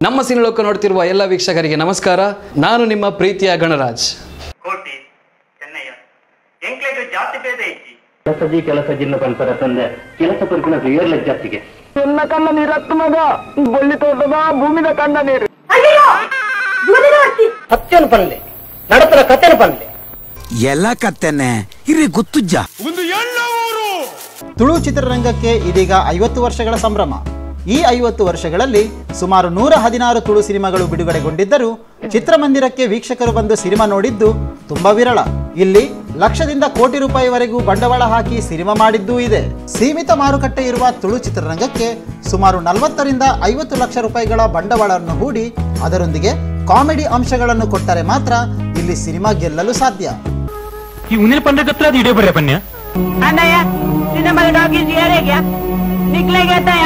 ನಮ್ಮ ಸಿನಿಲೋಕ ನೋಡ್ತಿರುವ ಎಲ್ಲ ವೀಕ್ಷಕರಿಗೆ ನಮಸ್ಕಾರ ನಾನು ನಿಮ್ಮ ಪ್ರೀತಿಯ ಗಣರಾಜ್ ಕೋಟಿ ಚೆನ್ನಯ್ಯ ಎಂಕ್ಲೆಗ್ ಜಾತಿ ಭೇದ ಇಜ್ಜಿ ಕೆಲಸದಿ ಕೆಲಸ ಜಿನ್ನ ಪಂಪರ ತಂದೆ ಕೆಲಸ ಪರ್ಪಣ ಕ್ಲಿಯರ್ ಜಾಸ್ತಿಗೆ ನನ್ನ ಕಣ್ಣ ನೀರು ಹತ್ತು ಮಗ ಬಳ್ಳಿ ತೋಟದ ಭೂಮಿದ ಕಣ್ಣ ನೀರು ಹತ್ಯನು ಪನ್ಲೆ ನಡತನ ಕಥೆನ ಪನ್ಲೆ ಎಲ್ಲ ಕತ್ತೇನೆ ಇರಿ ಗೊತ್ತುಜ್ಜ ತುಳು ಚಿತ್ರರಂಗಕ್ಕೆ ಇದೀಗ ಐವತ್ತು ವರ್ಷಗಳ ಸಂಭ್ರಮ ಈ ಐವತ್ತು ವರ್ಷಗಳಲ್ಲಿ ಸುಮಾರು ನೂರ ಹದಿನಾರು ತುಳು ಸಿನಿಮಾಗಳು ಬಿಡುಗಡೆಗೊಂಡಿದ್ದರೂ ಚಿತ್ರಮಂದಿರಕ್ಕೆ ವೀಕ್ಷಕರು ಬಂದು ಸಿನಿಮಾ ನೋಡಿದ್ದು ತುಂಬಾ ವಿರಳ ಇಲ್ಲಿ ಲಕ್ಷದಿಂದ ಕೋಟಿ ರೂಪಾಯಿವರೆಗೂ ಬಂಡವಾಳ ಹಾಕಿ ಸಿನಿಮಾ ಮಾಡಿದ್ದೂ ಇದೆ ಸೀಮಿತ ಮಾರುಕಟ್ಟೆ ಇರುವ ತುಳು ಚಿತ್ರರಂಗಕ್ಕೆ ಸುಮಾರು ನಲವತ್ತರಿಂದ ಐವತ್ತು ಲಕ್ಷ ರೂಪಾಯಿಗಳ ಬಂಡವಾಳವನ್ನು ಹೂಡಿ ಅದರೊಂದಿಗೆ ಕಾಮಿಡಿ ಅಂಶಗಳನ್ನು ಕೊಟ್ಟರೆ ಮಾತ್ರ ಇಲ್ಲಿ ಸಿನಿಮಾ ಗೆಲ್ಲಲು ಸಾಧ್ಯ ಈ ಉನಿಲ್ ಪಂಡ ಹತ್ರ ಅದು ಇಡೇ ಬರ್ರೆ ಪನ್ಯ ಅಣ್ಣಯ್ಯ ಸಿನಿಮಾ ಡಾಕೀಸ್ ಯಾರಿಗೆ ನಿಕ್ಲೆ ಗೆದ್ದಯ್ಯ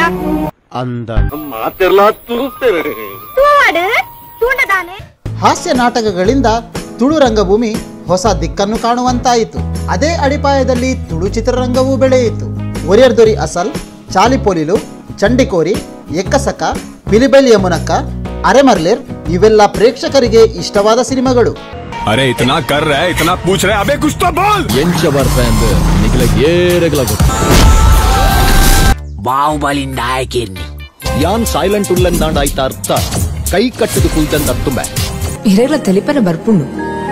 ಹಾಸ್ಯ ನಾಟಕಗಳಿಂದ ತುಳು ರಂಗಭೂಮಿ ಹೊಸ ದಿಕ್ಕನ್ನು ಕಾಣುವಂತಾಯಿತು ಅದೇ ಅಡಿಪಾಯದಲ್ಲಿ ತುಳು ಚಿತ್ರರಂಗವೂ ಬೆಳೆಯಿತು ಒರಿಯರ್ದೊರಿ ಅಸಲ್ ಚಾಲಿಪೋಲಿಲು ಚಂಡಿಕೋರಿ ಎಕ್ಕಸಕ ಪಿಲಿಬೆಲ್ ಯಮುನಕ್ಕ ಅರೆಮರ್ಲೇರ್ ಇವೆಲ್ಲ ಪ್ರೇಕ್ಷಕರಿಗೆ ಇಷ್ಟವಾದ ಸಿನಿಮಾಗಳು अरे इतना कर रहा है इतना पूछ रहा है अबे कुछ तो बोल ಎಂಚ ಬರ್ತಾ ಎಂದು ನಿಖಿಲ ಏರಗಲ ಗೊತ್ತು ಬಾಹುಬಲಿಂದ ಆಯ್ಕೆನ್ನಿ ಯಾನ್ ಸೈಲೆಂಟ್ ಉಲ್ಲಂದಾಂಡ ಆಯ್ತ ಅರ್ಥ ಕೈ ಕಟ್ಟದು ಕುಲ್ತಂದ ತುಂಬೆ ಇರೆಗ್ಲ ತೆಲಿಪನ ಬರ್ಪುಂಡು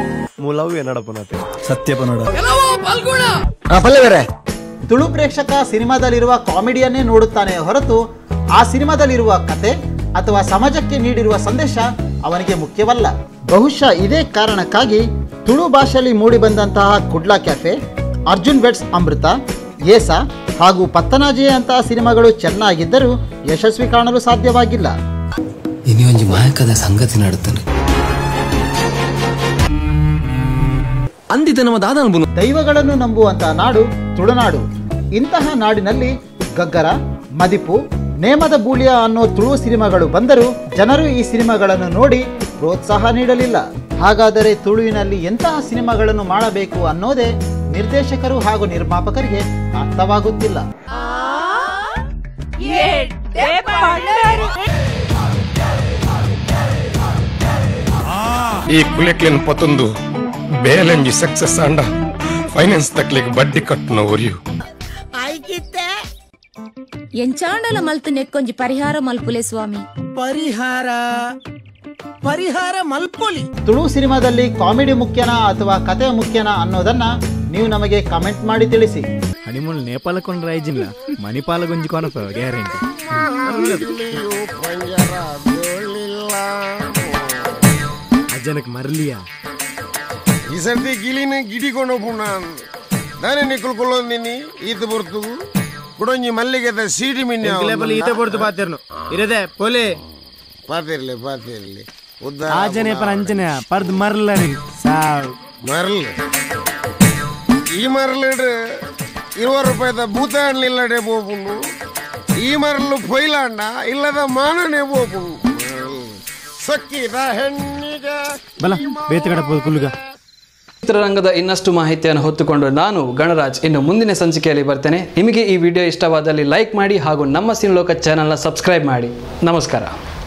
ತುಳು ಪ್ರೇಕ್ಷಕ ಸಿನಿಮಾದಲ್ಲಿರುವ ಕಾಮಿಡಿಯನ್ನೇ ನೋಡುತ್ತಾನೆ ಹೊರತು ಆ ಸಿನಿಮಾದಲ್ಲಿರುವ ಕತೆ ಅಥವಾ ಸಮಾಜಕ್ಕೆ ನೀಡಿರುವ ಸಂದೇಶ ಅವನಿಗೆ ಮುಖ್ಯವಲ್ಲ ಬಹುಶಃ ಇದೇ ಕಾರಣಕ್ಕಾಗಿ ತುಳು ಭಾಷೆಯಲ್ಲಿ ಮೂಡಿಬಂದಂತಹ ಕುಡ್ಲಾ ಕ್ಯಾಫೆ ಅರ್ಜುನ್ ಬೆಟ್ಸ್ ಅಮೃತ ಏಸ ಹಾಗೂ ಪತ್ತನಾಜಿಯಂತಹ ಸಿನಿಮಾಗಳು ಚೆನ್ನಾಗಿದ್ದರೂ ಯಶಸ್ವಿ ಕಾಣಲು ಸಾಧ್ಯವಾಗಿಲ್ಲ ಇನಿ ಒಂಜಿ ಮಾಯಕದ ಸಂಗತಿ ನಡುತ್ತಾನೆ ಅಂದಿತ ನಮ್ಮ ದಾದನ ಬುನು ದೈವಗಳನ್ನು ನಂಬುವಂತಹ ನಾಡು ತುಳುನಾಡು ಇಂತಹ ನಾಡಿನಲ್ಲಿ ಗಗ್ಗರ ಮದಿಪು ನೇಮದ ಬೂಳಿಯ ಅನ್ನೋ ತುಳು ಸಿನಿಮಾಗಳು ಬಂದರೂ ಜನರು ಈ ಸಿನಿಮಾಗಳನ್ನು ನೋಡಿ ಪ್ರೋತ್ಸಾಹ ನೀಡಲಿಲ್ಲ ಹಾಗಾದರೆ ತುಳುವಿನಲ್ಲಿ ಎಂತಹ ಸಿನಿಮಾಗಳನ್ನು ಮಾಡಬೇಕು ಅನ್ನೋದೇ ನಿರ್ದೇಶಕರು ಹಾಗೂ ನಿರ್ಮಾಪಕರಿಗೆ ಅರ್ಥವಾಗುತ್ತಿಲ್ಲ ಈ ಕುಲೆಕ್ಲೆನ್ ಪತ್ತೊಂದು ಬೇಲಂಜಿ ಸಕ್ಸಸ್ ಅಂಡ ಫೈನಾನ್ಸ್ ತಕ್ಲಿಗೆ ಬಡ್ಡಿ ಕಟ್ಟುನ ಒರಿಯು ಎಂಚಾಂಡಲ ಮಲ್ತು ನೆಕ್ಕೊಂಜಿ ಪರಿಹಾರ ಮಲ್ಪುಲೆ ಸ್ವಾಮಿ ತುಳು ಸಿನಿಮಾದಲ್ಲಿ ಕಾಮಿಡಿ ಮುಖ್ಯನಾ ಅಥವಾ ಕತೆ ಮುಖ್ಯನಾ ಅನ್ನೋದನ್ನ ನೀವು ನಮಗೆ ಕಮೆಂಟ್ ಮಾಡಿ ತಿಳಿಸಿ ಹನಿಮೂಲ್ ನೇಪಾಳ ಕೊಂಡ್ರ ಐಜಿಲ್ಲ ಮಣಿಪಾಲ ಗುಂಜಿ ಕೊನಪ ಗ್ಯಾರಂಟಿ ಅಜ್ಜನಕ್ ಮರ್ಲಿಯಾ ಈ ಸರ್ತಿ ಗಿಲಿನ ಗಿಡಿಕೊಂಡು ಪುಣ್ಣ ನಾನೇ ನಿಕ್ಕಲ್ಕೊಳ್ಳೋದಿನಿ ಈತ ಬರ್ತು ಕುಡೊಂಜಿ ಮಲ್ಲಿಗೆದ ಸೀಡಿ ಮಿನ್ನಿ ಲೇಬಲ್ ಈತ ಕೊಡ್ತು ಪಾತಿರ್ನು ಇರದೆ ಪೊಲೆ ಪಾತಿರ್ಲಿ ಪಾತಿರ್ಲಿ ಉದ್ದ ಆಜನೆ ಪರ ಅಂಜನೆ ಪರ್ದ್ ಮರ್ಲ ಸಾವ್ ಮರಲ್ ಈ ಮರಲಿಡ್ ಇರುವತ್ತು ರೂಪಾಯಿದ ಭೂತ ಹಣ್ಣಿಲ್ಲಡೆ ಬೋಪುಂಡು ಈ ಮರಲು ಪೊಯ್ಲಾಂಡ ಇಲ್ಲದ ಮಾನನೆ ಬೋಪುಂಡು ಸಕ್ಕಿದ ಹೆಣ್ಣಿಗೆ ಬಲ ಬೇತಗಡ ಪೋದು ಕುಲ್ಗ ಚಿತ್ರರಂಗದ ಇನ್ನಷ್ಟು ಮಾಹಿತಿಯನ್ನು ಹೊತ್ತುಕೊಂಡು ನಾನು ಗಣರಾಜ್ ಇನ್ನು ಮುಂದಿನ ಸಂಚಿಕೆಯಲ್ಲಿ ಬರ್ತೇನೆ ನಿಮಗೆ ಈ ವಿಡಿಯೋ ಇಷ್ಟವಾದಲ್ಲಿ ಲೈಕ್ ಮಾಡಿ ಹಾಗೂ ನಮ್ಮ ಸಿನಿಲೋಕ ಚಾನಲ್ನ ಸಬ್ಸ್ಕ್ರೈಬ್ ಮಾಡಿ ನಮಸ್ಕಾರ